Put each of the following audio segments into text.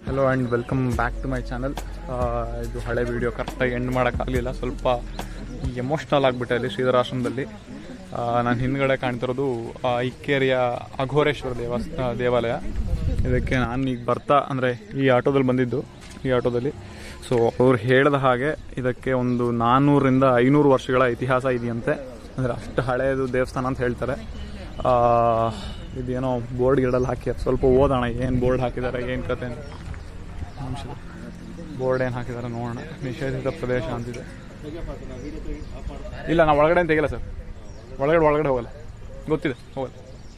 Hello and welcome back to my channel ಇದು ಹಳೆ video ಕರೆಕ್ಟಾಗಿ ಎಂಡ್ ಮಾಡೋಕ್ಕಾಗಲಿಲ್ಲ ಸ್ವಲ್ಪ ಎಮೋಷ್ನಲ್ ಆಗಿಬಿಟ್ಟೆ ಅಲ್ಲಿ ಶ್ರೀಧರಾಶ್ರಮದಲ್ಲಿ ನಾನು ಹಿಂದ್ಗಡೆ ಕಾಣ್ತಿರೋದು ಆ, ಇಕ್ಕೇರಿಯ ಅಘೋರೇಶ್ವರ ದೇವಸ್ಥಾನ ದೇವಾಲಯ ಇದಕ್ಕೆ ನಾನು ಈಗ ಬರ್ತಾ ಅಂದರೆ ಈ ಆಟೋದಲ್ಲಿ ಬಂದಿದ್ದು ಈ ಆಟೋದಲ್ಲಿ ಸೊ ಅವ್ರು ಹೇಳಿದ ಹಾಗೆ ಇದಕ್ಕೆ ಒಂದು ನಾನ್ನೂರರಿಂದ ಐನೂರು ವರ್ಷಗಳ ಇತಿಹಾಸ ಇದೆಯಂತೆ ಅಂದರೆ ಅಷ್ಟು ಹಳೆಯದು ದೇವಸ್ಥಾನ ಅಂತ ಹೇಳ್ತಾರೆ ಆ, ಇದೇನೋ ಬೋರ್ಡ್ ಗಿಡಲ್ಲಿ ಹಾಕಿ ಸ್ವಲ್ಪ ಓದೋಣ ಏನು ಬೋರ್ಡ್ ಹಾಕಿದ್ದಾರೆ ಏನು ಕತೆ ಬೋರ್ಡ್ ಏನು ಹಾಕಿದ್ದಾರೆ ನೋಡೋಣ ನಿಷೇಧಿತ ಪ್ರದೇಶ ಅಂತಿದೆ ಇಲ್ಲ ನಾವು ಒಳಗಡೆ ಅಂತ ತೆಗಿಲ್ಲ ಸರ್ ಒಳಗಡೆ ಒಳಗಡೆ ಹೋಗಲ್ಲ ಗೊತ್ತಿದೆ ಹೋಗಲ್ಲ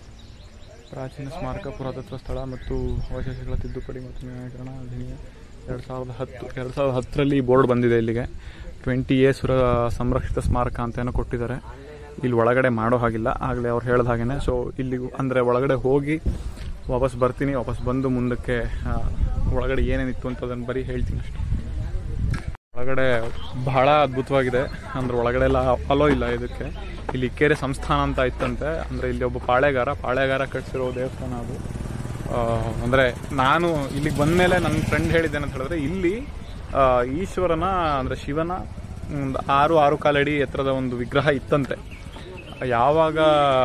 ಪ್ರಾಚೀನ ಸ್ಮಾರಕ ಪುರಾತತ್ವ ಸ್ಥಳ ಮತ್ತು ಅವಶೇಷಗಳ ತಿದ್ದುಪಡಿ ಮತ್ತು ನ್ಯಾಯೀಕರಣ ಅಧಿನಿಯ ಎರಡು ಸಾವಿರದ ಹತ್ತು ಎರಡು ಸಾವಿರದ ಹತ್ತರಲ್ಲಿ ಈ ಬೋರ್ಡ್ ಬಂದಿದೆ ಇಲ್ಲಿಗೆ ಟ್ವೆಂಟಿ ಎ ಸುರ ಸಂರಕ್ಷಿತ ಸ್ಮಾರಕ ಅಂತ ಏನೋ ಕೊಟ್ಟಿದ್ದಾರೆ ಇಲ್ಲಿ ಒಳಗಡೆ ಮಾಡೋ ಹಾಗಿಲ್ಲ ಆಗಲೇ ಅವ್ರು ಹೇಳ್ದ ಹಾಗೇನೆ ಸೊ ಇಲ್ಲಿ ಅಂದರೆ ಒಳಗಡೆ ಹೋಗಿ ವಾಪಸ್ ಬರ್ತೀನಿ ವಾಪಸ್ ಬಂದು ಮುಂದಕ್ಕೆ ಆ, ಒಳಗಡೆ ಏನೇನಿತ್ತು ಅಂತ ಅದನ್ನು ಬರೀ ಹೇಳ್ತೀನಿ ಅಷ್ಟೇ ಒಳಗಡೆ ಬಹಳ ಅದ್ಭುತವಾಗಿದೆ ಅಂದ್ರೆ ಒಳಗಡೆ ಎಲ್ಲ ಅಲೋ ಇಲ್ಲ ಇದಕ್ಕೆ ಇಲ್ಲಿ ಇಕ್ಕೇರಿ ಸಂಸ್ಥಾನ ಅಂತ ಇತ್ತಂತೆ ಅಂದ್ರೆ ಇಲ್ಲಿ ಒಬ್ಬ ಪಾಳೆಗಾರ ಪಾಳೆಗಾರ ಕಟ್ಸಿರೋ ದೇವಸ್ಥಾನ ಅದು ಆ, ಅಂದ್ರೆ ನಾನು ಇಲ್ಲಿಗೆ ಬಂದ್ಮೇಲೆ ನನ್ನ ಫ್ರೆಂಡ್ ಹೇಳಿದ್ದೇನೆ ಅಂತ ಹೇಳಿದ್ರೆ ಇಲ್ಲಿ ಆ, ಈಶ್ವರನ ಅಂದ್ರೆ ಶಿವನ ಒಂದು ಆರು ಆರು ಕಾಲಡಿ ಎತ್ತರದ ಒಂದು ವಿಗ್ರಹ ಇತ್ತಂತೆ ಯಾವಾಗ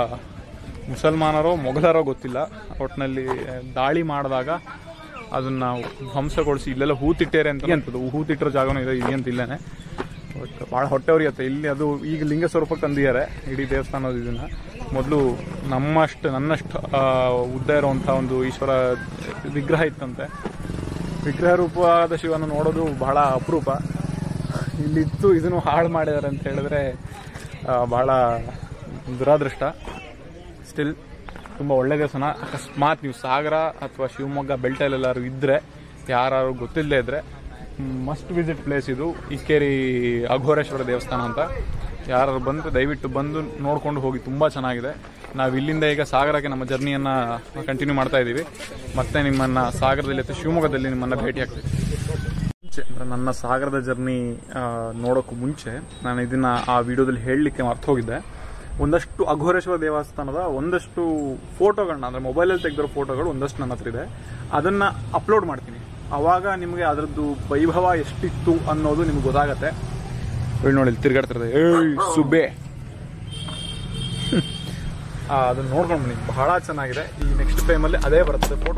ಮುಸಲ್ಮಾನರೋ ಮೊಘಲರೋ ಗೊತ್ತಿಲ್ಲ ಒಟ್ಟಿನಲ್ಲಿ ದಾಳಿ ಮಾಡಿದಾಗ ಅದನ್ನ ಧ್ವಂಸಗೊಳಿಸಿ ಇಲ್ಲೆಲ್ಲ ಹೂತಿಟ್ಟೇರೆ ಅಂತ ಅಂತದ್ದು ಹೂತಿಟ್ಟಿರೋ ಜಾಗನೂ ಇದೆ ಇದೆಯಂತ ಇಲ್ಲೇನೆ ಬಟ್ ಭಾಳ ಹೊಟ್ಟೆ ಉರಿಯುತ್ತೆ ಇಲ್ಲಿ ಅದು ಈಗ ಲಿಂಗ ಸ್ವರೂಪಕ್ಕೆ ತಂದಿದ್ದಾರೆ ಇಡೀ ದೇವಸ್ಥಾನದ ಇದನ್ನ ಮೊದಲು ನಮ್ಮಷ್ಟು ನನ್ನಷ್ಟು ಆ, ಉದ್ದ ಇರುವಂಥ ಒಂದು ಈಶ್ವರ ವಿಗ್ರಹ ಇತ್ತಂತೆ ವಿಗ್ರಹ ರೂಪವಾದ ಶಿವನ ನೋಡೋದು ಬಹಳ ಅಪರೂಪ ಇಲ್ಲಿತ್ತು ಇದನ್ನು ಹಾಳು ಮಾಡಿದ್ದಾರೆ ಅಂತ ಹೇಳಿದ್ರೆ ಆ, ಬಹಳ ದುರಾದೃಷ್ಟ ಸ್ಟಿಲ್ ತುಂಬ ಒಳ್ಳೆ ದೇವಸ್ಥಾನ ಅಕಸ್ಮಾತ್ ನೀವು ಸಾಗರ ಅಥವಾ ಶಿವಮೊಗ್ಗ ಬೆಲ್ಟಲ್ಲೆಲ್ಲಾರು ಇದ್ದರೆ ಯಾರು ಗೊತ್ತಿಲ್ಲದೆ ಇದ್ದರೆ ಮಸ್ಟ್ ವಿಸಿಟ್ ಪ್ಲೇಸ್ ಇದು ಇಕ್ಕೇರಿ ಅಘೋರೇಶ್ವರ ದೇವಸ್ಥಾನ ಅಂತ ಯಾರು ಬಂದು ದಯವಿಟ್ಟು ಬಂದು ನೋಡ್ಕೊಂಡು ಹೋಗಿ ತುಂಬ ಚೆನ್ನಾಗಿದೆ ನಾವು ಇಲ್ಲಿಂದ ಈಗ ಸಾಗರಕ್ಕೆ ನಮ್ಮ ಜರ್ನಿಯನ್ನು ಕಂಟಿನ್ಯೂ ಮಾಡ್ತಾ ಇದ್ದೀವಿ ಮತ್ತೆ ನಿಮ್ಮನ್ನು ಸಾಗರದಲ್ಲಿ ಅಥವಾ ಶಿವಮೊಗ್ಗದಲ್ಲಿ ನಿಮ್ಮನ್ನು ಭೇಟಿ ಆಗ್ತೀವಿ ಮುಂಚೆ ಅಂದ್ರೆ ನನ್ನ ಸಾಗರದ ಜರ್ನಿ ನೋಡೋಕ್ಕೂ ಮುಂಚೆ ನಾನು ಇದನ್ನ ಆ ವಿಡಿಯೋದಲ್ಲಿ ಹೇಳಲಿಕ್ಕೆ ಮರ್ತು ಹೋಗಿದ್ದೆ ಒಂದಷ್ಟು ಅಘೋರೇಶ್ವರ ದೇವಸ್ಥಾನದ ಒಂದಷ್ಟು ಫೋಟೋಗಳನ್ನ ಅಂದ್ರೆ ಮೊಬೈಲಲ್ಲಿ ತೆಗೆದಿರೋ ಫೋಟೋಗಳು ಒಂದಷ್ಟು ನನ್ನ ಹತ್ರ ಇದೆ ಅದನ್ನ ಅಪ್ಲೋಡ್ ಮಾಡ್ತೀನಿ ಅವಾಗ ನಿಮಗೆ ಅದರದ್ದು ವೈಭವ ಎಷ್ಟಿತ್ತು ಅನ್ನೋದು ನಿಮ್ಗೆ ಗೊತ್ತಾಗತ್ತೆ ಇಲ್ಲಿ ನೋಡಿ ಇಲ್ಲಿ ತಿರ್ಗಾಡ್ತಿರೋದು ಏಯ್ ಸುಬ್ಬೆ ಆ, ಅದನ್ನ ನೋಡ್ಕೊಂಡು ಬನ್ನಿ ಬಹಳ ಚೆನ್ನಾಗಿದೆ ಈ ನೆಕ್ಸ್ಟ್ ಟೈಮಲ್ಲಿ ಅದೇ ಬರುತ್ತೆ ಫೋಟೋ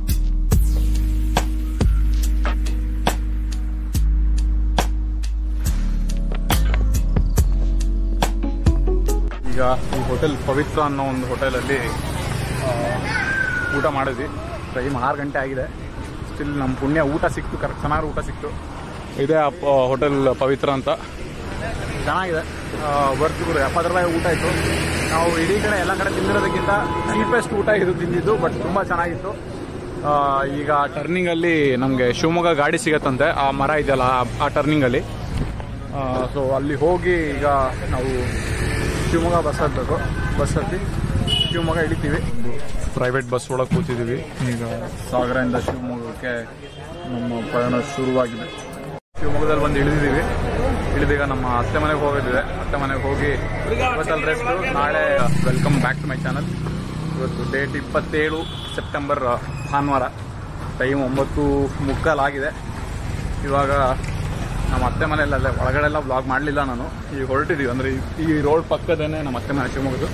ಈಗ ಈ ಹೋಟೆಲ್ ಪವಿತ್ರ ಅನ್ನೋ ಒಂದು ಹೋಟೆಲಲ್ಲಿ ಆ, ಊಟ ಮಾಡಿದ್ವಿ ಟೈಮ್ ಆರು ಗಂಟೆ ಆಗಿದೆ ಸ್ಟಿಲ್ ನಮ್ಮ ಪುಣ್ಯ ಊಟ ಸಿಕ್ತು ಕರೆಕ್ಟ್ ಚೆನ್ನಾಗಿ ಊಟ ಸಿಕ್ತು ಇದೇ ಆ ಪ- ಹೋಟೆಲ್ ಪವಿತ್ರ ಅಂತ ಚೆನ್ನಾಗಿದೆ ವರ್ತ್ ಗುರು ಎಪ್ಪತ್ತು ರೂಪಾಯಿ ಊಟ ಇತ್ತು ನಾವು ಇಡೀ ಕಡೆ ಎಲ್ಲ ಕಡೆ ತಿಂದಿರೋದಕ್ಕಿಂತ ಚೀಪೆಸ್ಟ್ ಊಟ ಇದು ತಿಂದಿದ್ದು ಬಟ್ ತುಂಬ ಚೆನ್ನಾಗಿತ್ತು ಆ, ಈಗ ಟರ್ನಿಂಗಲ್ಲಿ ನಮಗೆ ಶಿವಮೊಗ್ಗ ಗಾಡಿ ಸಿಗತ್ತಂತೆ ಆ ಮರ ಇದೆಯಲ್ಲ ಆ- ಆ ಟರ್ನಿಂಗಲ್ಲಿ ಸೊ ಅಲ್ಲಿ ಹೋಗಿ ಈಗ ನಾವು ಶಿವಮೊಗ್ಗ ಬಸ್ ಹತ್ತಬೇಕು ಬಸ್ ಹತ್ತಿ ಶಿವಮೊಗ್ಗ ಇಳಿತೀವಿ ಪ್ರೈವೇಟ್ ಬಸ್ ಒಳಗೆ ಕೂತಿದ್ದೀವಿ ಈಗ ಸಾಗರದಿಂದ ಶಿವಮೊಗ್ಗಕ್ಕೆ ನಮ್ಮ ಪಯಣ ಶುರುವಾಗಿದೆ ಶಿವಮೊಗ್ಗದಲ್ಲಿ ಬಂದು ಇಳಿದಿದ್ದೀವಿ ಇಳಿದೀಗ ನಮ್ಮ ಅತ್ತೆ ಮನೆಗೆ ಹೋಗಿದ್ದಿದೆ ಅತ್ತೆ ಮನೆಗೆ ಹೋಗಿ ಇವತ್ತಲ್ಲಿ ರೆಸ್ಟ್ ನಾಳೆ welcome back to my channel ಇವತ್ತು ಡೇಟ್ ಇಪ್ಪತ್ತೇಳು ಸೆಪ್ಟೆಂಬರ್ ಭಾನುವಾರ ಟೈಮ್ ಒಂಬತ್ತು ಮುಕ್ಕಾಲಾಗಿದೆ ಇವಾಗ ನಮ್ಮ ಅತ್ತೆ ಮನೆಯಲ್ಲ ಅಲ್ಲೇ ಒಳಗಡೆ ಎಲ್ಲ ಬ್ಲಾಗ್ ಮಾಡಲಿಲ್ಲ ನಾನು ಈಗ ಹೊರಟಿದ್ದೀವಿ ಅಂದರೆ ಈ ರೋಡ್ ಪಕ್ಕದೇನೆ ನಮ್ಮ ಅತ್ತೆ ಮನೆ ಶಿವಮೊಗ್ಗದು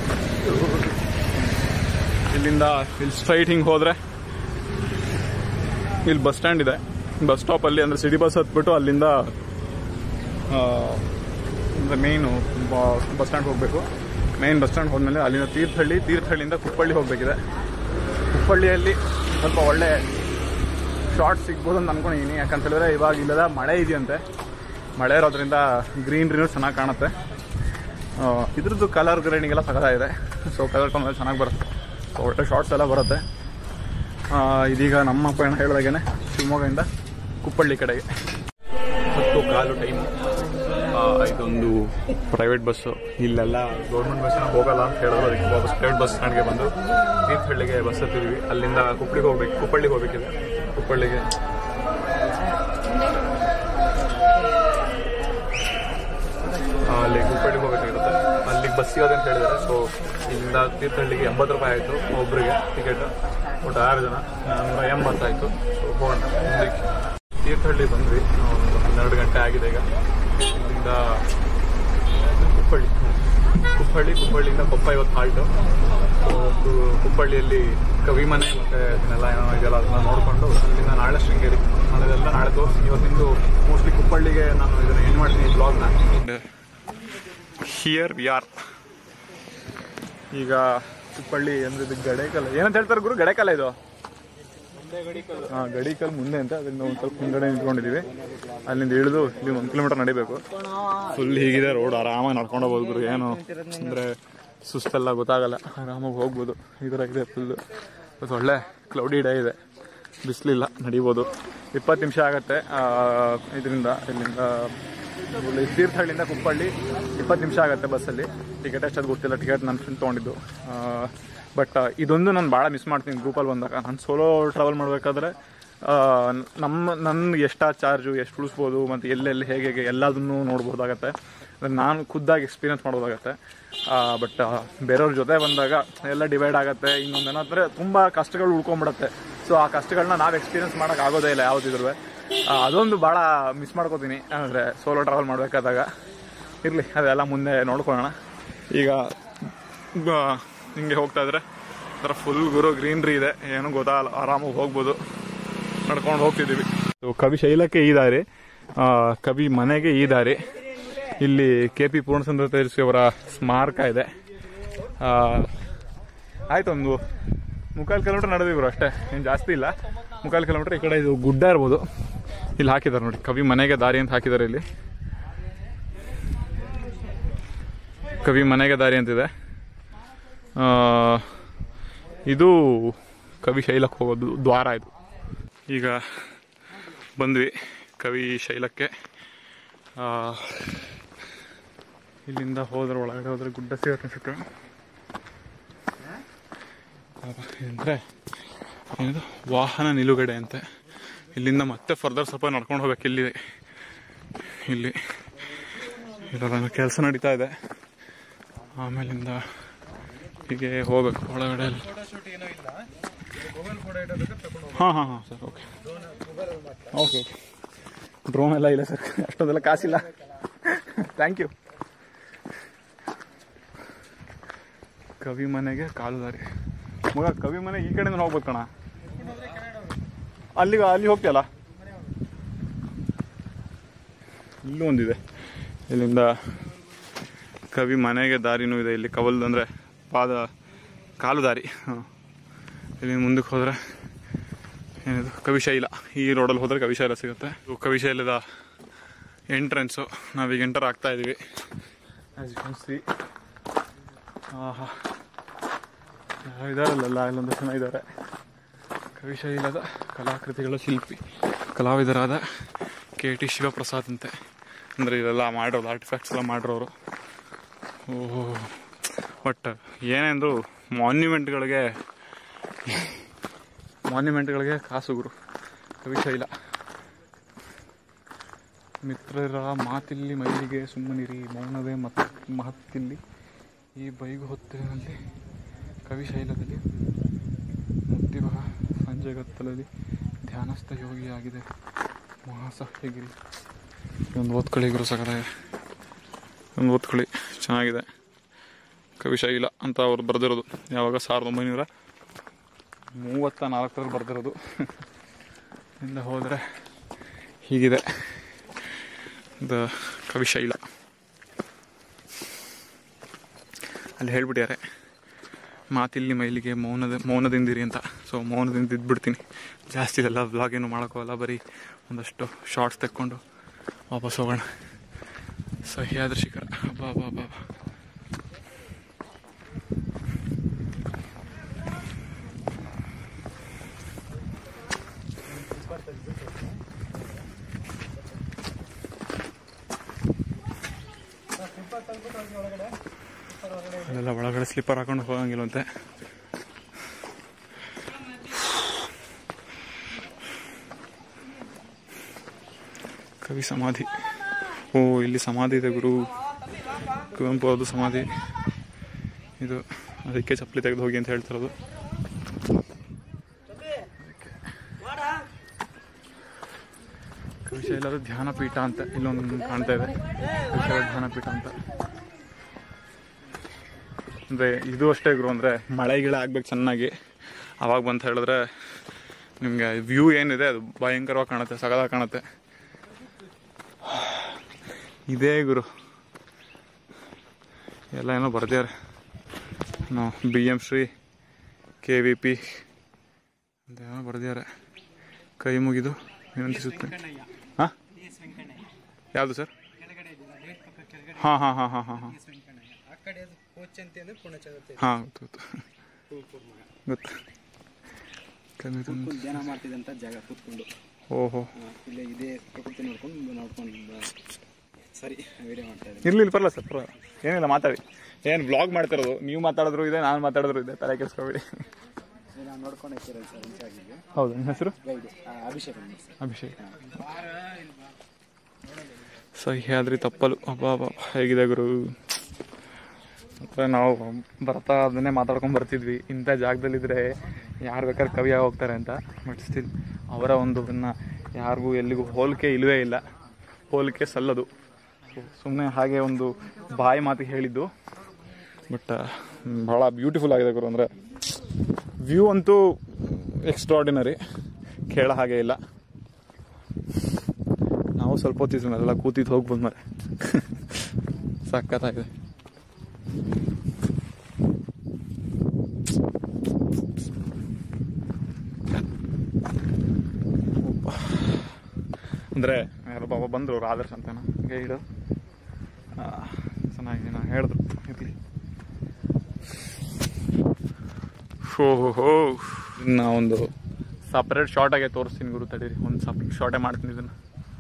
ಇಲ್ಲಿಂದ ಇಲ್ಲಿ ಸ್ಟ್ರೈಟ್ ಹಿಂಗೆ ಹೋದರೆ ಇಲ್ಲಿ ಬಸ್ ಸ್ಟ್ಯಾಂಡ್ ಇದೆ ಬಸ್ ಸ್ಟಾಪಲ್ಲಿ ಅಂದರೆ ಸಿಟಿ ಬಸ್ ಹತ್ಬಿಟ್ಟು ಅಲ್ಲಿಂದ ಅಂದರೆ ಮೇಯ್ನು ಬಸ್ ಸ್ಟ್ಯಾಂಡ್ ಹೋಗಬೇಕು ಮೇನ್ ಬಸ್ ಸ್ಟ್ಯಾಂಡ್ ಹೋದ್ಮೇಲೆ ಅಲ್ಲಿಂದ ತೀರ್ಥಹಳ್ಳಿ ತೀರ್ಥಹಳ್ಳಿಯಿಂದ ಕುಪ್ಪಳ್ಳಿ ಹೋಗಬೇಕಿದೆ ಕುಪ್ಪಳ್ಳಿಯಲ್ಲಿ ಸ್ವಲ್ಪ ಒಳ್ಳೆ ಶಾರ್ಟ್ ಸಿಗ್ಬೋದು ಅಂತ ಅನ್ಕೊಂಡಿದ್ದೀನಿ ಯಾಕಂತ ಹೇಳಿದ್ರೆ ಇವಾಗ ಇಲ್ಲದ ಮಳೆ ಇದೆಯಂತೆ ಮಳೆ ಇರೋದ್ರಿಂದ ಗ್ರೀನ್ರಿನೂ ಚೆನ್ನಾಗಿ ಕಾಣುತ್ತೆ ಆ, ಇದ್ರದ್ದು ಕಲರ್ ಗ್ರೇಡಿಂಗ್ ಎಲ್ಲ ಸಗದಾಗಿದೆ ಸೊ ಕಲರ್ ಟೋನಲ್ಲಿ ಚೆನ್ನಾಗಿ ಬರುತ್ತೆ ಸೊ ಒಳ್ಳೆ ಶಾರ್ಟ್ಸ್ ಎಲ್ಲ ಬರುತ್ತೆ ಆ, ಇದೀಗ ನಮ್ಮ ಪಯಣ ಹೇಳಿದಾಗೇನೆ ಶಿವಮೊಗ್ಗದಿಂದ ಕುಪ್ಪಳ್ಳಿ ಕಡೆಗೆ ಹತ್ತು ಕಾಲು ಟೈಮ್ ಇದೊಂದು ಪ್ರೈವೇಟ್ ಬಸ್ಸು ಇಲ್ಲೆಲ್ಲ ಗೌರ್ಮೆಂಟ್ ಬಸ್ ಹೋಗಲ್ಲ ಅಂತ ಹೇಳಿದ್ರು ಅದಕ್ಕೆ ವಾಪಸ್ ಪ್ರೈವೇಟ್ ಬಸ್ ಸ್ಟ್ಯಾಂಡ್ಗೆ ಬಂದು ತೀರ್ಥಹಳ್ಳಿಗೆ ಬಸ್ ಹತ್ತಿದ್ವಿ ಅಲ್ಲಿಂದ ಕುಪ್ಪಳಿಗೆ ಹೋಗ್ಬೇಕು ಕುಪ್ಪಳ್ಳಿಗೆ ಹೋಗ್ಬೇಕಿದೆ ಕುಪ್ಪಳ್ಳಿಗೆ ಆ, ಅಲ್ಲಿ ಕುಪ್ಪಳ್ಳಿಗೆ ಹೋಗ್ಬೇಕಾಗಿರುತ್ತೆ ಅಲ್ಲಿಗೆ ಬಸ್ ಸಿಗೋದು ಅಂತ ಹೇಳಿದ್ದಾರೆ ಸೊ ಇಲ್ಲಿಂದ ತೀರ್ಥಹಳ್ಳಿಗೆ ಎಂಬತ್ತು ರೂಪಾಯಿ ಆಯಿತು ಒಬ್ಬರಿಗೆ ಟಿಕೆಟ್ ಒಟ್ಟು ಆರು ಜನ ನೂರ ಎಂಬತ್ತಾಯಿತು ಸೊ ಹೋಗೋಣ ಮುಂದಕ್ಕೆ ತೀರ್ಥಹಳ್ಳಿ ಬಂದ್ವಿ ಒಂದು ಹನ್ನೆರಡು ಗಂಟೆ ಆಗಿದೆ ಈಗ ಇಲ್ಲಿಂದ ಕುಪ್ಪಳ್ಳಿ ಕುಪ್ಪಳ್ಳಿ ಕುಪ್ಪಳ್ಳಿಯಿಂದ ಕೊಪ್ಪ ಇವತ್ತು ಹಾಲ್ಟು ಇವತ್ತು ಕುಪ್ಪಳ್ಳಿಯಲ್ಲಿ ಕವಿ ಮನೆ ಮತ್ತೆ ಅದನ್ನೆಲ್ಲ ಏನೋ ಇದೆಯಲ್ಲ ಅದನ್ನ ನೋಡಿಕೊಂಡು ಅಲ್ಲಿಂದ ನಾಳೆ ಶೃಂಗೇರಿ ನಾಳೆದೆಲ್ಲ ನಾಳೆ ತೋರಿಸಿ ಇವತ್ತಿಂದು ಮೋಸ್ಟ್ಲಿ ಕುಪ್ಪಳ್ಳಿಗೆ ನಾನು ಇದನ್ನ ಏನು ಮಾಡ್ತೀನಿ ಬ್ಲಾಗ್ನ ಹಿಯರ್ ವಿ ಆರ್ ಈಗ ಕುಪ್ಪಳ್ಳಿ ಅಂದ್ರೆ ಇದು ಗಡೇಕಲ್ ಏನಂತ ಹೇಳ್ತಾರೆ ಗುರು ಗಡೇಕಲ್ ಇದು ಹಾ ಗಡಿಕಲ್ ಮುಂದೆ ಅಂತ ಅದರಿಂದ ಒಂದು ಸ್ವಲ್ಪ ಮುಂದಡೆ ನಿಂತ್ಕೊಂಡಿದೀವಿ ಅಲ್ಲಿಂದ ಇಳಿದು ಇಲ್ಲಿ ಒಂದು ಕಿಲೋಮೀಟರ್ ನಡಿಬೇಕು ಫುಲ್ ಹೀಗಿದೆ ರೋಡ್ ಆರಾಮಾಗಿ ನಡ್ಕೊಂಡು ಹೋಗ್ಬೋದು ಗುರು ಏನು ಅಂದ್ರೆ ಸುಸ್ತೆಲ್ಲ ಗೊತ್ತಾಗಲ್ಲ ಆರಾಮಾಗಿ ಹೋಗ್ಬೋದು ಈ ಥರ ಇದೆ ಫುಲ್ ಇವತ್ತು ಒಳ್ಳೆ ಕ್ಲೌಡಿ ಡೇ ಇದೆ ಬಿಸಿಲಿಲ್ಲ ನಡಿಬೋದು ಇಪ್ಪತ್ತು ನಿಮಿಷ ಆಗತ್ತೆ ಇದರಿಂದ ಇಲ್ಲಿಂದ ಇಲ್ಲಿ ತೀರ್ಥಹಳ್ಳಿಯಿಂದ ಕುಪ್ಪಳ್ಳಿ ಇಪ್ಪತ್ತು ನಿಮಿಷ ಆಗುತ್ತೆ ಬಸ್ಸಲ್ಲಿ ಟಿಕೆಟ್ ಎಷ್ಟದು ಗೊತ್ತಿಲ್ಲ ಟಿಕೆಟ್ ನನ್ನ ಫ್ರೆಂಡ್ ತೊಗೊಂಡಿದ್ದು ಬಟ್ ಇದೊಂದು ನಾನು ಭಾಳ ಮಿಸ್ ಮಾಡ್ತೀನಿ ಗ್ರೂಪಲ್ಲಿ ಬಂದಾಗ ನಾನು ಸೋಲೋ ಟ್ರಾವೆಲ್ ಮಾಡಬೇಕಾದ್ರೆ ನಮ್ಮ ನನ್ನ ಎಷ್ಟಾ ಚಾರ್ಜು ಎಷ್ಟು ಉಳಿಸ್ಬೋದು ಮತ್ತು ಎಲ್ಲೆಲ್ಲಿ ಹೇಗೆ ಹೇಗೆ ಎಲ್ಲದನ್ನು ನೋಡ್ಬೋದಾಗತ್ತೆ ಅದನ್ನ ನಾನು ಖುದ್ದಾಗಿ ಎಕ್ಸ್ಪೀರಿಯನ್ಸ್ ಮಾಡ್ಬೋದಾಗತ್ತೆ ಬಟ್ ಬೇರೆಯವ್ರ ಜೊತೆ ಬಂದಾಗ ಎಲ್ಲ ಡಿವೈಡ್ ಆಗುತ್ತೆ ಇನ್ನೊಂದು ಏನಂದರೆ ತುಂಬ ಕಷ್ಟಗಳು ಉಳ್ಕೊಂಬಿಡುತ್ತೆ ಸೊ ಆ ಕಷ್ಟಗಳನ್ನ ನಾವು ಎಕ್ಸ್ಪೀರಿಯನ್ಸ್ ಮಾಡೋಕೆ ಆಗೋದೇ ಇಲ್ಲ ಯಾವುದಿದ್ರು ಅದೊಂದು ಭಾಳ ಮಿಸ್ ಮಾಡ್ಕೋತೀನಿ ಅಂದರೆ ಸೋಲೋ ಟ್ರಾವೆಲ್ ಮಾಡಬೇಕಾದಾಗ ಇರಲಿ ಅದೆಲ್ಲ ಮುಂದೆ ನೋಡ್ಕೊಳ್ಳೋಣ ಈಗ ಬ- ಹಿಂಗೆ ಹೋಗ್ತಾ ಇದ್ರೆ ಒಂಥರ ಫುಲ್ ಗುರು ಗ್ರೀನ್ರಿ ಇದೆ ಏನು ಗೊತ್ತಾಗಲ್ಲ ಆರಾಮಾಗಿ ಹೋಗ್ಬೋದು ನಡ್ಕೊಂಡು ಹೋಗ್ತಿದ್ದೀವಿ ಸೊ ಕವಿ ಶೈಲಕ್ಕೆ ಈ ದಾರಿ ಆ, ಕವಿ ಮನೆಗೆ ಈ ದಾರಿ ಇಲ್ಲಿ ಕೆ ಪಿ ಪೂರ್ಣಚಂದ್ರ ತೇಜಸ್ವಿ ಅವರ ಸ್ಮಾರಕ ಇದೆ ಆ, ಆಯ್ತು ಒಂದು ಮುಕ್ಕಾಲು ಕಿಲೋಮೀಟರ್ ನಡೆದ್ವಿ ಗುರು ಅಷ್ಟೇ ಏನು ಜಾಸ್ತಿ ಇಲ್ಲ ಮುಕ್ಕಾಲು ಕಿಲೋಮೀಟರ್ ಈ ಕಡೆ ಇದು ಗುಡ್ಡ ಇರ್ಬೋದು ಇಲ್ಲಿ ಹಾಕಿದ್ದಾರೆ ನೋಡಿ ಕವಿ ಮನೆಗೆ ದಾರಿ ಅಂತ ಹಾಕಿದ್ದಾರೆ ಇಲ್ಲಿ ಕವಿ ಮನೆಗೆ ದಾರಿ ಅಂತಿದೆ ಆ, ಇದು ಕವಿ ಶೈಲಕ್ಕೆ ಹೋಗೋದು ದ್ವಾರ ಇದು ಈಗ ಬಂದ್ವಿ ಕವಿ ಶೈಲಕ್ಕೆ ಆ, ಇಲ್ಲಿಂದ ಹೋದ್ರೆ ಒಳಗಡೆ ಹೋದ್ರೆ ಗುಡ್ಡ ಸಿಗುತ್ತೆ ಅನ್ಸುತ್ತೆ ಅಂದರೆ ಏನಿದು ವಾಹನ ನಿಲುಗಡೆ ಅಂತೆ ಇಲ್ಲಿಂದ ಮತ್ತೆ ಫರ್ದರ್ ಸ್ವಲ್ಪ ನಡ್ಕೊಂಡು ಹೋಗ್ಬೇಕು ಇಲ್ಲಿ ಇಲ್ಲಿ ಇಲ್ಲ ಕೆಲಸ ನಡೀತಾ ಇದೆ ಆಮೇಲಿಂದ ಹೀಗೆ ಹೋಗ್ಬೇಕು ಒಳಗಡೆ ಎಲ್ಲ ಹಾಂ ಹಾಂ ಹಾಂ sir okay okay okay drone ಎಲ್ಲ ಇಲ್ಲ ಸರ್ ಅಷ್ಟೊಂದೆಲ್ಲ ಕಾಸಿಲ್ಲ ಥ್ಯಾಂಕ್ ಯು ಕವಿ ಮನೆಗೆ ಕಾಲು ದಾರಿ ಮಗ ಕವಿ ಮನೆ ಈ ಕಡೆಯಿಂದ ಹೋಗ್ಬೇಕು ಕಣ ಅಲ್ಲಿಗೆ ಅಲ್ಲಿ ಹೋಗ್ತೀಯಲ್ಲ ಇಲ್ಲೂ ಒಂದಿದೆ ಇಲ್ಲಿಂದ ಕವಿ ಮನೆಗೆ ದಾರಿನೂ ಇದೆ ಇಲ್ಲಿ ಕವಲ್ದು ಅಂದರೆ ಪಾದ ಕಾಲು ದಾರಿ ಹಾಂ ಇಲ್ಲಿ ಮುಂದಕ್ಕೆ ಹೋದರೆ ಏನಿದು ಕವಿಶೈಲ ಈ ರೋಡಲ್ಲಿ ಹೋದರೆ ಕವಿಶೈಲ ಸಿಗುತ್ತೆ ಇದು ಕವಿಶೈಲದ ಎಂಟ್ರೆನ್ಸು ನಾವೀಗ ಎಂಟರ್ ಆಗ್ತಾ ಇದ್ದೀವಿ ಆಸ್ ಯು ಕ್ಯಾನ್ ಸಿ ಆಹಾ ಯಾರೋ ಇದಾರಲ್ಲ ಇಲ್ಲೊಂದು ಜನ ಇದ್ದಾರೆ ಕವಿಶೈಲದ ಕಲಾಕೃತಿಗಳ ಶಿಲ್ಪಿ ಕಲಾವಿದರಾದ ಕೆ ಟಿ ಶಿವಪ್ರಸಾದ್ ಅಂತೆ ಅಂದರೆ ಇದೆಲ್ಲ ಮಾಡಿರೋದು ಆರ್ಟಿಫ್ಯಾಕ್ಟ್ಸ್ ಎಲ್ಲ ಮಾಡಿರೋರು ಓಹೋ ಬಟ್ ಏನೆಂದ್ರು ಮಾನ್ಯುಮೆಂಟ್ಗಳಿಗೆ ಮಾನ್ಯುಮೆಂಟ್ಗಳಿಗೆ ಕಾಸು ಗುರು ಕವಿಶೈಲ ಮಿತ್ರರ ಮಾತಿಲ್ಲಿ ಮೈಲಿಗೆ ಸುಮ್ಮನಿರಿ ಮೌನವೇ ಮತ್ ಮಹತ್ತಿಲ್ಲಿ ಈ ಬೈಗು ಹೊತ್ತಿನಲ್ಲಿ ಕವಿಶೈಲದಲ್ಲಿ ಮುತ್ತಿವ ಸಂಜೆಗತ್ತಲಲ್ಲಿ ಧ್ಯಾನಸ್ಥ ಯೋಗಿಯಾಗಿದೆ ಮಹಾಸಹ್ಯಗಿರಿ ಒಂದು ಓದ್ಕೊಳ್ಳಿ ಗುರು ಸಕಲ ಒಂದು ಓದ್ಕೊಳ್ಳಿ ಚೆನ್ನಾಗಿದೆ ಕವಿಶೈಲ ಅಂತ ಅವ್ರು ಬರೆದಿರೋದು ಯಾವಾಗ ಸಾವಿರದ ಒಂಬೈನೂರ ಮೂವತ್ತ ನಾಲ್ಕರಲ್ಲಿ ಬರೆದಿರೋದು ಇಂದ ಹೋದರೆ ಹೀಗಿದೆ ದ ಕವಿಶೈಲ ಅಲ್ಲಿ ಹೇಳ್ಬಿಟ್ಟಾರೆ ಮಾತಿಲ್ಲಿ ಮೈಲಿಗೆ ಮೌನದ ಮೌನದಿಂದಿರಿ ಅಂತ ಸೊ ಮೌನದಿಂದ ಇದ್ಬಿಡ್ತೀನಿ ಜಾಸ್ತಿ ಇದೆಲ್ಲ ವ್ಲಾಗ್ ಏನು ಮಾಡೋಕ್ಕೋಗಲ್ಲ ಬರೀ ಒಂದಷ್ಟು ಶಾರ್ಟ್ಸ್ ತೆಕ್ಕೊಂಡು ವಾಪಸ್ ಹೋಗೋಣ ಸಹ್ಯಾದ್ರ ಶಿಖರ ಬಾ ಬಾ ಬಾ ಬಾ ಅಲ್ಲೆಲ್ಲ ಒಳಗಡೆ ಸ್ಲಿಪ್ಪರ್ ಹಾಕೊಂಡು ಹೋಗಂಗಿಲ್ವಂತೆ ಕವಿ ಸಮಾಧಿ ಓ ಇಲ್ಲಿ ಸಮಾಧಿ ಇದೆ ಗುರು ಕುವೆಂಪು ಅವ್ರದ್ದು ಸಮಾಧಿ ಇದು ಅದಕ್ಕೆ ಚಪ್ಪಲಿ ತೆಗೆದು ಹೋಗಿ ಅಂತ ಹೇಳ್ತಿರೋದು ಕವಿಶೈಲದ ಧ್ಯಾನ ಪೀಠ ಅಂತ ಇಲ್ಲೊಂದು ಕಾಣ್ತಾ ಇದೆ ಕವಿಶೈಲ ಧ್ಯಾನ ಪೀಠ ಅಂತ ಅಂದರೆ ಇದು ಅಷ್ಟೇ ಗುರು ಅಂದರೆ ಮಳೆ ಗಿಳ ಆಗ್ಬೇಕು ಚೆನ್ನಾಗಿ ಅವಾಗ ಬಂತ ಹೇಳಿದ್ರೆ ನಿಮಗೆ ವ್ಯೂ ಏನಿದೆ ಅದು ಭಯಂಕರವಾಗಿ ಕಾಣುತ್ತೆ ಸಗದಾಗಿ ಕಾಣುತ್ತೆ ಇದೇ ಗುರು ಎಲ್ಲ ಏನೋ ಬರ್ದಿದ್ದಾರೆ ನಾವು B M Shri K V P ಅಂತ ಏನೋ ಬರ್ದಿದ್ದಾರೆ ಕೈ ಮುಗಿದು ವಿನಂತಿಸುತ್ತೆ ಹಾಂ ಯಾವುದು ಸರ್ ಹಾಂ ಹಾಂ ಹಾಂ ಹಾಂ ಹಾಂ ಹಾಂ ಆ ಕಡೆ ಅದು ಕೋಚಂತಿ ಅಂದ್ರೆ ಪುಣಚಗತ್ತೆ ಹಾಂ ಗೊತ್ತು ಗೊತ್ತು ಗೊತ್ತು ಕಮ್ಮಿ ತುಂಬ ಕೂತ್ಕೊಂಡು ಧ್ಯಾನ ಮಾಡ್ತಿದ್ದಂತ ಜಾಗ ಕೂತ್ಕೊಂಡು ಓಹೋ ಆ, ಇಲ್ಲೇ ಇದೇ ಪ್ರಕೃತಿ ನೋಡ್ಕೊಂಡು ನೋಡ್ಕೊಂಡು ಬ- ಸರಿ ವಿಡಿಯೋ ಮಾಡ್ತಾ ಇದ್ದೀನಿ ಇರ್ಲಿ ಇಲ್ಲಿ ಬರಲ್ಲ ಸರ್ ಪರವಾಗಿಲ್ಲ ಏನಿಲ್ಲ ಮಾತಾಡಿ ಏನು ಬ್ಲಾಗ್ ಮಾಡ್ತಿರೋದು ನೀವು ಮಾತಾಡಿದ್ರು ಇದೆ ನಾನು ಮಾತಾಡಿದ್ರು ಇದೆ ತಲೆ ಕೆಡಿಸ್ಕೊಬೇಡಿ ನಾನು ನೋಡ್ಕೊಂಡು ಹೋಗ್ತಿರೋದು ಸರ್ ಇನ್ಸ್ಟಾಗಿಗೆ ಹೌದು ನಿಮ್ಮ ಹೆಸರು ಗೈಡ್ ಅಭಿಷೇಕ್ ಅಂತ ಸರ್ ಅಭಿಷೇಕ್ ಸಹ್ಯಾದ್ರಿ ತಪ್ಪಲು ಅಬ್ಬಾ ಅಬ್ಬಾ ಹೇಗಿದೆ ಗುರು ಮತ್ತೆ ನಾವು ಬರ್ತಾ ಅದನ್ನೇ ಮಾತಾಡ್ಕೊಂಡು ಬರ್ತಿದ್ವಿ ಇಂಥ ಜಾಗದಲ್ಲಿದ್ದರೆ ಯಾರು ಬೇಕಾದ್ರೆ ಕವಿಯಾಗಿ ಹೋಗ್ತಾರೆ ಅಂತ ಬಟ್ ಸ್ಟಿಲ್ ಅವರ ಒಂದು ಇನ್ನು ಯಾರಿಗೂ ಎಲ್ಲಿಗೂ ಹೋಲಿಕೆ ಇಲ್ಲವೇ ಇಲ್ಲ ಹೋಲಿಕೆ ಸಲ್ಲದು ಸುಮ್ಮನೆ ಹಾಗೆ ಒಂದು ಬಾಯಿ ಮಾತಿಗೆ ಹೇಳಿದ್ದು ಬಟ್ ಭಾಳ ಬ್ಯೂಟಿಫುಲ್ ಆಗಿದೆ ಗುರು ಅಂದರೆ ವ್ಯೂ ಅಂತೂ ಎಕ್ಸ್ಟ್ರಾರ್ಡಿನರಿ ಕೇಳ ಹಾಗೆ ಇಲ್ಲ ನಾವು ಸ್ವಲ್ಪ ಹೊತ್ತಿದ್ವಿ ಅಲ್ಲ ಕೂತಿದ್ದು ಹೋಗಿ ಬಂದ್ಮೇಲೆ ಸಖತ್ತಾಗಿದೆ ಒಬ್ಬ. ಅಂದ್ರೆ ಯಾರೋ ಬಾಬಾ ಬಂದರು ಆದರ್ಶ ಅಂತನ ಗೈಡು ಚೆನ್ನಾಗಿ ನಾ ಹೇಳಿದ್ರು ಇರಲಿ ಹೋ ಹೋ ಹೋ ಇನ್ನು ಒಂದು ಸಪ್ರೇಟ್ ಶಾರ್ಟ್ ಆಗಿ ತೋರಿಸ್ತೀನಿ ಗುರು ತಡೀರಿ ಒಂದು ಸಪ್ರೇಟ್ ಶಾರ್ಟೇ ಮಾಡ್ತೀನಿ ಇದನ್ನು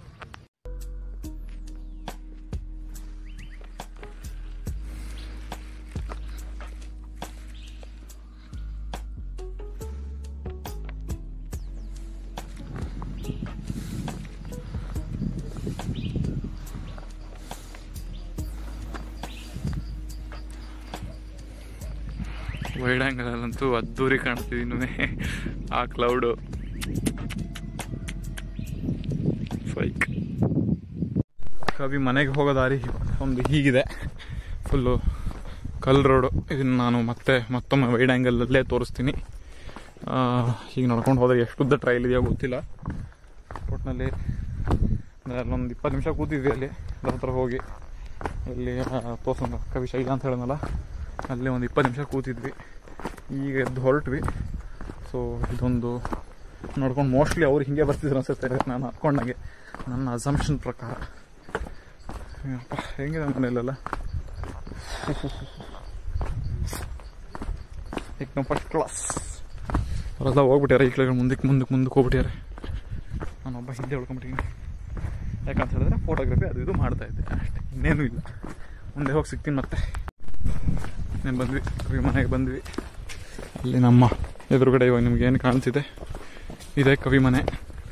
ವೈಡ್ ಆ್ಯಂಗಲಲ್ಲಂತೂ ಅದ್ದೂರಿ ಕಾಣಿಸ್ತೀವಿ ಇನ್ನೂ ಆ ಕ್ಲೌಡು ಫೈಕ್ ಕವಿ ಮನೆಗೆ ಹೋಗೋ ದಾರಿ ಒಂದು ಹೀಗಿದೆ ಫುಲ್ಲು ಕಲ್ ರೋಡು ಇದನ್ನು ನಾನು ಮತ್ತೆ ಮತ್ತೊಮ್ಮೆ ವೈಡ್ ಆ್ಯಂಗಲಲ್ಲೇ ತೋರಿಸ್ತೀನಿ ಆ, ಹೀಗೆ ನಡ್ಕೊಂಡು ಹೋದರೆ ಎಷ್ಟು ಉದ್ದ ಟ್ರೈಲ್ ಇದೆಯೋ ಗೊತ್ತಿಲ್ಲ ಒಟ್ಟಿನಲ್ಲಿ ಅಲ್ಲೊಂದು ಇಪ್ಪತ್ತು ನಿಮಿಷ ಕೂತಿದ್ವಿ ಅಲ್ಲಿ ಅದ್ರ ಹತ್ರ ಹೋಗಿ ಇಲ್ಲಿ ತೋರ್ಸೋಣ ಕವಿ ಶೈಲ ಅಂತ ಹೇಳಿದ್ನಲ್ಲ ಅಲ್ಲಿ ಒಂದು ಇಪ್ಪತ್ತು ನಿಮಿಷ ಕೂತಿದ್ವಿ ಈಗ ಎದ್ದು ಹೊರಟ್ವಿ ಸೊ ಇದೊಂದು ನೋಡ್ಕೊಂಡು ಮೋಸ್ಟ್ಲಿ ಅವ್ರು ಹಿಂಗೆ ಬರ್ತಿದ್ರು ಅನ್ಸುತ್ತೆ ನಾನು ಹಾಕ್ಕೊಂಡಂಗೆ ನನ್ನ ಅಸಂಪ್ಷನ್ ಪ್ರಕಾರ ಅಪ್ಪ ಹೆಂಗಿದೆ ಮನೆಯಲ್ಲೆಲ್ಲ ಏಕ್ ಫಸ್ಟ್ ಕ್ಲಾಸ್ ಅವರೆಲ್ಲ ಹೋಗ್ಬಿಟ್ಟಾರೆ ಈ ಕೆಳಗಡೆ ಮುಂದಕ್ಕೆ ಮುಂದಕ್ಕೆ ಮುಂದಕ್ಕೆ ಹೋಗ್ಬಿಟ್ಟಾರೆ ನಾನೊಬ್ಬ ಹಿಂದೆ ಉಳ್ಕೊಂಬಿಟ್ಟಿದ್ದೀನಿ ಯಾಕಂತ ಹೇಳಿದ್ರೆ ಫೋಟೋಗ್ರಫಿ ಅದು ಇದು ಮಾಡ್ತಾ ಇದ್ದೆ ಅಷ್ಟೇ ಇನ್ನೇನು ಇಲ್ಲ ಮುಂದೆ ಹೋಗಿ ಸಿಗ್ತೀನಿ ಮತ್ತೆ నేను ಬಂದ್ವಿ ಕವಿ ಮನೆಗೆ ಬಂದ್ವಿ ಅಲ್ಲಿ ನಮ್ಮ ಎದುರುಗಡೆ ಇವಾಗ ನಿಮ್ಗೆ ಏನು ಕಾಣ್ತಿದೆ ಇದೆ ಕವಿ ಮನೆ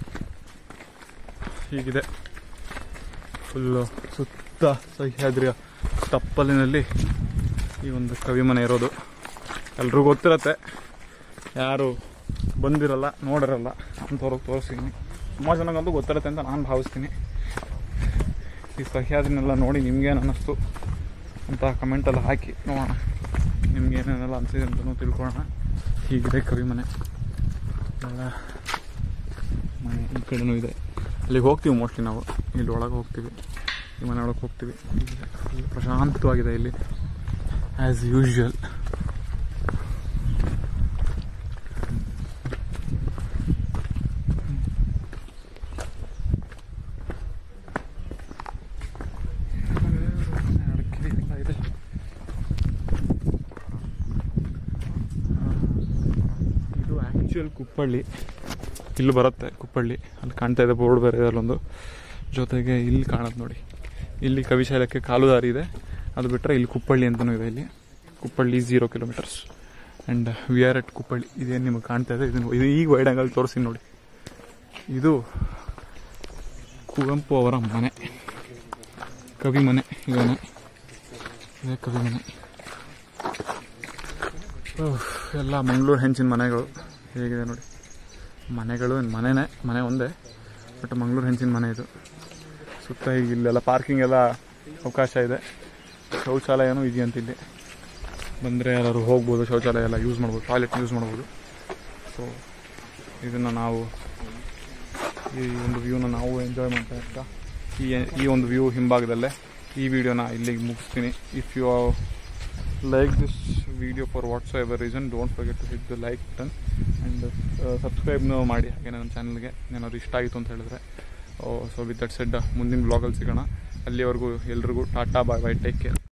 ಹೀಗಿದೆ ಫುಲ್ಲು ಸುತ್ತ ಸಹ್ಯಾದ್ರಿಯ ತಪ್ಪಲಿನಲ್ಲಿ ಈ ಒಂದು ಕವಿ ಮನೆ ಇರೋದು ಎಲ್ರಿಗೂ ಗೊತ್ತಿರತ್ತೆ ಯಾರು ಬಂದಿರಲ್ಲ ನೋಡಿರಲ್ಲ ಅಂಥವ್ರಿಗೆ ತೋರಿಸ್ತೀನಿ ತುಂಬ ಜನಕ್ಕಂತೂ ಗೊತ್ತಿರತ್ತೆ ಅಂತ ನಾನು ಭಾವಿಸ್ತೀನಿ ಈ ಸಹ್ಯಾದ್ರಿನೆಲ್ಲ ನೋಡಿ ನಿಮ್ಗೇನು ಅನ್ನಿಸ್ತು ಅಂತ ಕಮೆಂಟೆಲ್ಲ ಹಾಕಿ ನೋಡೋಣ ನಿಮ್ಗೆ ಏನೇನೆಲ್ಲ ಅನಿಸಿದೆ ಅಂತಲೂ ತಿಳ್ಕೊಳ್ಳೋಣ ಹೀಗಿದೆ ಕವಿ ಮನೆ ಎಲ್ಲ ಮನೆ ಈ ಕಡೆನೂ ಇದೆ ಅಲ್ಲಿಗೆ ಹೋಗ್ತೀವಿ ಮೋಸ್ಟ್ಲಿ ನಾವು ಇಲ್ಲಿ ಒಳಗೆ ಹೋಗ್ತೀವಿ ಈ ಮನೆ ಒಳಗೆ ಹೋಗ್ತೀವಿ ಹೀಗಿದೆ. ಫುಲ್ ಪ್ರಶಾಂತವಾಗಿದೆ ಇಲ್ಲಿ ಆ್ಯಸ್ ಯೂಶ್ವಲ್ ಇದೆ ಇದು ಆ್ಯಕ್ಚುಯಲ್ ಕುಪ್ಪಳ್ಳಿ ಇಲ್ಲಿ ಬರುತ್ತೆ ಕುಪ್ಪಳ್ಳಿ ಅಲ್ಲಿ ಕಾಣ್ತಾ ಇದೆ ಬೋರ್ಡ್ ಬೇರೆ ಇದೆ ಅಲ್ಲೊಂದು ಜೊತೆಗೆ ಇಲ್ಲಿ ಕಾಣುತ್ತೆ ನೋಡಿ ಇಲ್ಲಿ ಕವಿಶಾಲಕ್ಕೆ ಕಾಲು ದಾರಿ ಇದೆ ಅದು ಬಿಟ್ಟರೆ ಇಲ್ಲಿ ಕುಪ್ಪಳ್ಳಿ ಅಂತಲೂ ಇದೆ ಇಲ್ಲಿ Kuppalli zero kilometres and we are at Kuppalli ಇದೇನು ನಿಮಗೆ ಕಾಣ್ತಾ ಇದೆ ಇದನ್ನು ಇದು ಈಗ ವೈಡ್ ಆಂಗಲ್ ತೋರಿಸಿ ನೋಡಿ ಇದು ಕುವೆಂಪು ಅವರ ಮನೆ ಕವಿ ಮನೆ ಇವನೇ ಇದೇ ಕವಿ ಮನೆ ಉಫ್, ಎಲ್ಲ ಮಂಗಳೂರು ಹೆಂಚಿನ ಮನೆಗಳು ಹೇಗಿದೆ ನೋಡಿ ಮನೆಗಳು ಏನ್ ಮನೆನೇ ಮನೆ ಒಂದೇ ಬಟ್ ಮಂಗಳೂರು ಹೆಂಚಿನ ಮನೆ ಇದು ಸುತ್ತ ಈಗ ಇಲ್ಲೆಲ್ಲ ಪಾರ್ಕಿಂಗ್ ಎಲ್ಲ ಅವಕಾಶ ಇದೆ ಶೌಚಾಲಯನೂ ಇದೆಯಂತ ಇಲ್ಲಿ ಬಂದರೆ ಯಾರು ಹೋಗ್ಬೋದು ಶೌಚಾಲಯ ಎಲ್ಲ ಯೂಸ್ ಮಾಡ್ಬೋದು ಟಾಯ್ಲೆಟ್ ಯೂಸ್ ಮಾಡ್ಬೋದು ಸೊ ಇದನ್ನು ನಾವು ಈ ಒಂದು ವ್ಯೂನ ನಾವು ಎಂಜಾಯ್ ಮಾಡ್ತಾ ಇರ್ತಾ ಈ ಈ ಒಂದು ವ್ಯೂ ಹಿಂಭಾಗದಲ್ಲೇ ಈ ವಿಡಿಯೋನ ಇಲ್ಲಿಗೆ ಮುಗಿಸ್ತೀನಿ if you like this video for whatsoever reason don't forget to hit the like button and ಸಬ್ಸ್ಕ್ರೈಬ್ನೂ ಮಾಡಿ ಹಾಗೆ ನನ್ನ ಚಾನಲ್ಗೆ ಏನಾದ್ರು ಇಷ್ಟ ಆಯಿತು ಅಂತ ಹೇಳಿದ್ರೆ ಸೊ ವಿತ್ ದಟ್ ಸೆಡ್ ಮುಂದಿನ ಬ್ಲಾಗಲ್ಲಿ ಸಿಗೋಣ ಅಲ್ಲಿವರೆಗೂ ಎಲ್ರಿಗೂ tata bye bye take care